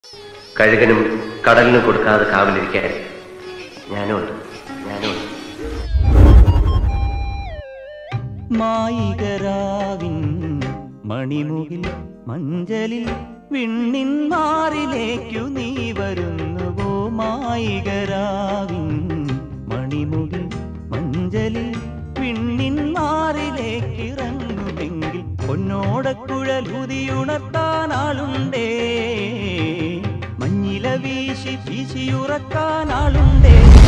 കഴുകനും കടലിനും കൊടുക്കാതെ കാവലിരിക്കാൻ ഞാനും ഉണ്ട് ഞാനും ഉണ്ട് മായികരാവിൻ മണിമുകിൽ മഞ്ചലിൽ വിണ്ണിൻ മാറിലേക്കു നീ വരുന്നുവോ മായികരാവിൻ മണിമുകിൽ മഞ്ചലിൽ വിണ്ണിൻ മാറിലേക്ക് ഇറങ്ങുമെങ്കിൽ പൊന്നോടക്കുഴലുതിയുണർത്താൻ ആളുണ്ടേ മഞ്ഞില വീശി വീശിയുറക്കാൻ ആളുണ്ടേ